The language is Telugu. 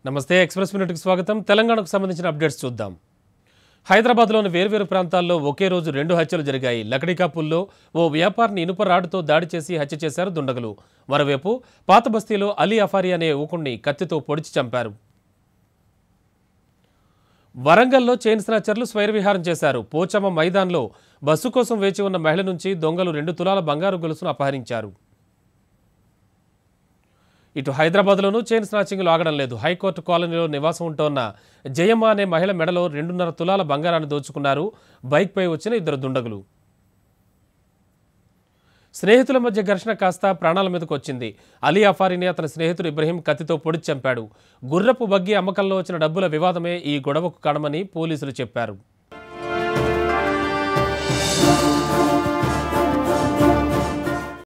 నమస్తే ఎక్స్ప్రెస్ మినిట్కి స్వాగతం తెలంగాణకు సంబంధించిన అప్డేట్స్ చూద్దాం హైదరాబాద్లోని వేర్వేరు ప్రాంతాల్లో ఒకే రోజు రెండు హత్యలు జరిగాయి లకడికాపుల్లో ఓ వ్యాపారిని ఇనుప రాడ్డుతో దాడి చేసి హత్య చేశారు దుండగులు మరోవైపు పాత బస్తీలో అలీ అఫారీ అనే యువకుణ్ణి కత్తితో పొడిచి చంపారు వరంగల్లో చైన్ స్నాచర్లు స్వైరవిహారం చేశారు పోచమ్మ మైదాన్లో బస్సు కోసం వేచి ఉన్న మహిళ నుంచి దొంగలు రెండు తులాల బంగారు గొలుసును అపహరించారు ఇటు హైదరాబాద్లోనూ చైన్ స్నాచింగ్లు ఆగడం లేదు హైకోర్టు కాలనీలో నివాసం ఉంటోన్న జయమ్మ అనే మహిళ మెడలో రెండున్నర తులాల బంగారాన్ని దోచుకున్నారు బైక్పై వచ్చిన ఇద్దరు దుండగులు స్నేహితుల మధ్య ఘర్షణ కాస్త ప్రాణాల మీదకు వచ్చింది అలీ అఫారీని అతని స్నేహితుడు ఇబ్రహీం కత్తితో పొడిచి చంపాడు గుర్రపు బగ్గి అమ్మకంలో వచ్చిన డబ్బుల వివాదమే ఈ గొడవకు కారణమని పోలీసులు చెప్పారు